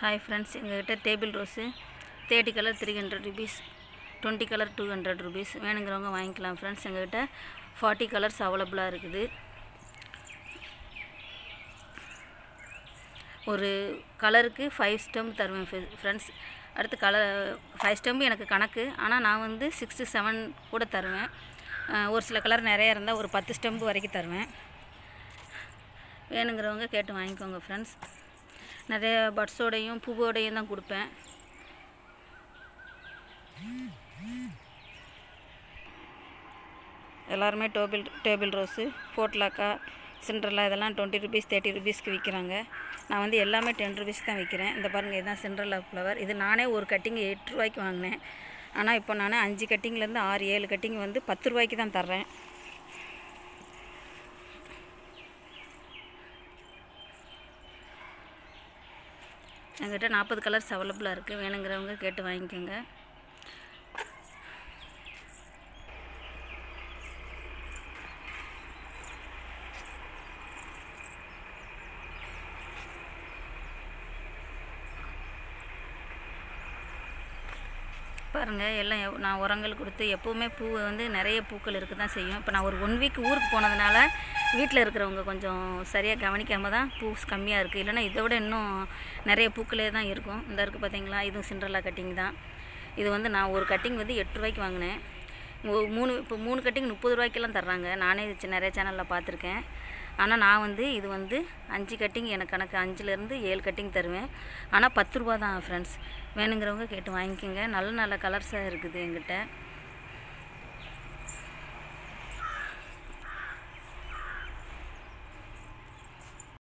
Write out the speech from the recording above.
hi friends எங்ககிட்ட table rose thirty colour three hundred rupees twenty colour two hundred rupees வேணுங்கிறவங்க வாங்கிக்கலாம் friends எங்ககிட்ட forty colours அவைலபிளாக இருக்குது ஒரு கலருக்கு ஃபைவ் ஸ்டெம் தருவேன் ஃப்ரெண்ட்ஸ் அடுத்து கலர் ஃபைவ் ஸ்டெம்பு எனக்கு கணக்கு ஆனால் நான் வந்து சிக்ஸ் செவன் கூட தருவேன் அஹ் ஒரு சில கலர் நிறைய இருந்தால் ஒரு பத்து ஸ்டெம்பு வரைக்கும் தருவேன் வேணுங்கிறவங்க கேட்டு வாங்கிக்கோங்க ஃப்ரெண்ட்ஸ் நிறைய பட்ஸோடையும் பூவோடையும் தான் கொடுப்பேன் எல்லாருமே டோபிள் டேபிள் ரோஸு ஃபோட்லாக்கா சிண்ட்ரலா இதெல்லாம் டுவெண்ட்டி ருபீஸ் தேர்ட்டி ருபீஸ்க்கு விற்கிறாங்க நான் வந்து எல்லாமே டென் ருபீஸ் தான் விற்கிறேன் இந்த பாருங்கள் இதுதான் சிண்ட்ரலா ஃப்ளவர் இது நானே ஒரு கட்டிங் எட்டு ரூபாய்க்கு வாங்கினேன் ஆனால் இப்போ நான் அஞ்சு கட்டிங்லேருந்து ஆறு ஏழு கட்டிங் வந்து பத்து ரூபாய்க்கு தான் தர்றேன் என்கிட்ட நாற்பது கலர்ஸ் அவைலபிளாக இருக்குது வேணுங்கிறவங்க கேட்டு வாங்கிக்கோங்க பாருங்கள் எல்லாம் எவ்- நான் உரங்கள் கொடுத்து எப்போவுமே பூ வந்து நிறைய பூக்கள் இருக்க தான் செய்யும் இப்போ நான் ஒரு ஒன் வீக் ஊருக்கு போனதுனால வீட்டில் இருக்கிறவங்க கொஞ்சம் சரியாக கவனிக்காமல் தான் பூ கம்மியாக இருக்குது இல்லைன்னா இதை விட இன்னும் நிறைய பூக்களே தான் இருக்கும் இந்த இருக்குது பார்த்தீங்களா இதுவும் சிண்ட்ரலா கட்டிங் தான் இது வந்து நான் ஒரு கட்டிங் வந்து எட்டு ரூபாய்க்கு வாங்கினேன் ஒ- மூணு இப்போ மூணு கட்டிங் முப்பது ரூபாய்க்கெல்லாம் தர்றாங்க நானே இது சி- நிறைய சேனலில் பார்த்துருக்கேன் ஆனால் நான் வந்து இது வந்து அஞ்சு கட்டிங் எனக்கு கணக்கு அஞ்சுலேருந்து ஏழு கட்டிங் தருவேன் ஆனால் பத்து ரூபா தான் ஃப்ரெண்ட்ஸ் வேணுங்கிறவங்க கேட்டு வாங்கிக்கோங்க நல்ல நல்ல கலர்ஸாக இருக்குது எங்கிட்ட